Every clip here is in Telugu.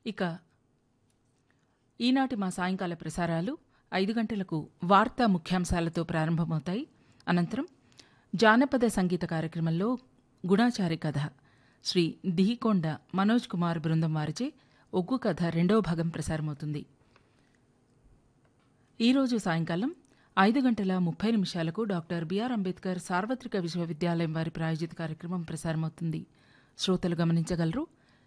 ఇక ఈనాటి మా సాయంకాల ప్రసారాలు ఐదు గంటలకు వార్తా ముఖ్యాంశాలతో ప్రారంభమవుతాయి అనంతరం జానపద సంగీత కార్యక్రమంలో గుణాచారి కథ శ్రీ దిహికొండ మనోజ్ కుమార్ బృందం వారిచే ఒగ్గు కథ రెండవ భాగం ప్రసారమవుతుంది ఈరోజు సాయంకాలం ఐదు గంటల ముప్పై నిమిషాలకు డాక్టర్ బిఆర్ అంబేద్కర్ సార్వత్రిక విశ్వవిద్యాలయం వారి ప్రాయోజిత కార్యక్రమం ప్రసారమవుతుంది శ్రోతలు గమనించగలరు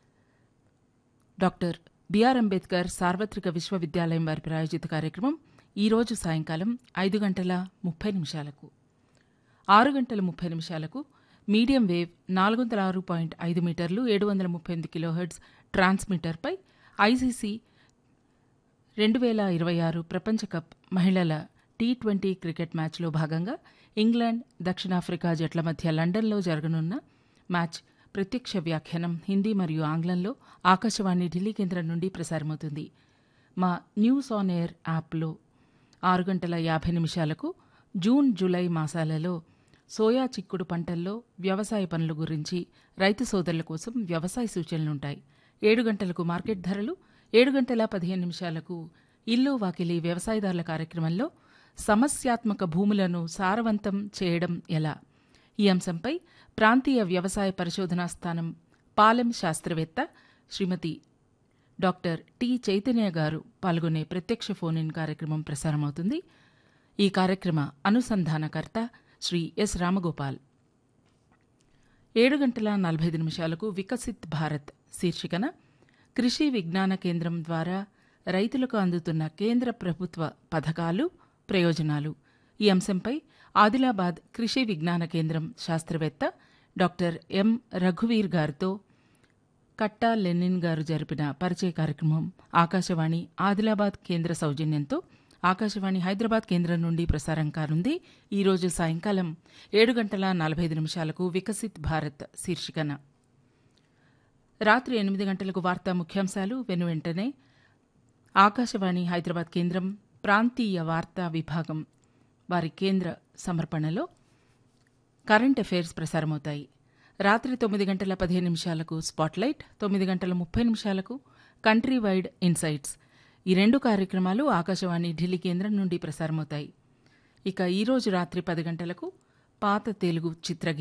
డాక్టర్ బిఆర్ అంబేద్కర్ సార్వత్రిక విశ్వవిద్యాలయం వారి ప్రాయోజిత కార్యక్రమం ఈరోజు సాయంకాలం ఐదు గంటల ముప్పై నిమిషాలకు ఆరు గంటల ముప్పై నిమిషాలకు మీడియం వేవ్ నాలుగు వందల ఆరు పాయింట్ ఐదు మీటర్లు ఏడు వందల ముప్పై ఎనిమిది కిలోహెర్ట్జ్ ట్రాన్స్మిటర్పై ఐసీసీ రెండు వేల ఇరవై ఆరు ప్రపంచ కప్ మహిళల టీ ట్వంటీ క్రికెట్ మ్యాచ్లో భాగంగా ఇంగ్లాండ్ దక్షిణాఫ్రికా జట్ల మధ్య లండన్లో జరగనున్న మ్యాచ్ ప్రత్యక్ష వ్యాఖ్యానం హిందీ మరియు ఆంగ్లంలో ఆకాశవాణి ఢిల్లీ కేంద్రం నుండి ప్రసారమవుతుంది మా న్యూస్ ఆన్ ఎయిర్ యాప్లో ఆరు గంటల యాభై నిమిషాలకు జూన్ జూలై మాసాలలో సోయా చిక్కుడు పంటల్లో వ్యవసాయ పనుల గురించి రైతు సోదరుల కోసం వ్యవసాయ సూచనలుంటాయి ఏడు గంటలకు మార్కెట్ ధరలు ఏడు గంటల పదిహేను నిమిషాలకు ఇల్లు వాకిలి వ్యవసాయదారుల కార్యక్రమంలో సమస్యాత్మక భూములను సారవంతం చేయడం ఎలా ఈ అంశంపై ప్రాంతీయ వ్యవసాయ పరిశోధనా స్థానం పాలెం శాస్త్రవేత్త శ్రీమతి డాక్టర్ టి చైతన్య గారు పాల్గొనే ప్రత్యక్ష ఫోన్ ఇన్ కార్యక్రమం ప్రసారమవుతుంది ఈ కార్యక్రమ అనుసంధానకర్త శ్రీ ఎస్ రామగోపాల్ ఏడు గంటల నలభై ఐదు నిమిషాలకు వికసిత్ భారత్ శీర్షికన కృషి విజ్ఞాన కేంద్రం ద్వారా రైతులకు అందుతున్న కేంద్ర ప్రభుత్వ పథకాలు ప్రయోజనాలు ఈ అంశంపై ఆదిలాబాద్ కృషి విజ్ఞాన కేంద్రం శాస్త్రవేత్త డాక్టర్ ఎం రఘువీర్ గారితో కట్టా లెనిన్ గారు జరిపిన పరిచయ కార్యక్రమం ఆకాశవాణి ఆదిలాబాద్ కేంద్ర సౌజన్యంతో ఆకాశవాణి హైదరాబాద్ కేంద్రం నుండి ప్రసారం కానుంది ఈరోజు సాయంకాలం ఏడు గంటల నలభై ఐదు నిమిషాలకు వికసిత్ భారత్ శీర్షికన రాత్రి ఎనిమిది గంటలకు వార్తా ముఖ్యాంశాలు వెను వెంటనే ఆకాశవాణి హైదరాబాద్ కేంద్రం ప్రాంతీయ వార్తా విభాగం వారి కేంద్ర సమర్పణలో కరెంట్ అఫైర్స్ ప్రసారమవుతాయి రాత్రి తొమ్మిది గంటల పదిహేను నిమిషాలకు స్పాట్లైట్ తొమ్మిది గంటల ముప్పై నిమిషాలకు కంట్రీ వైడ్ ఇన్సైట్స్ ఈ రెండు కార్యక్రమాలు ఆకాశవాణి ఢిల్లీ కేంద్రం నుండి ప్రసారమవుతాయి ఇక ఈరోజు రాత్రి పది గంటలకు పాత తెలుగు చిత్ర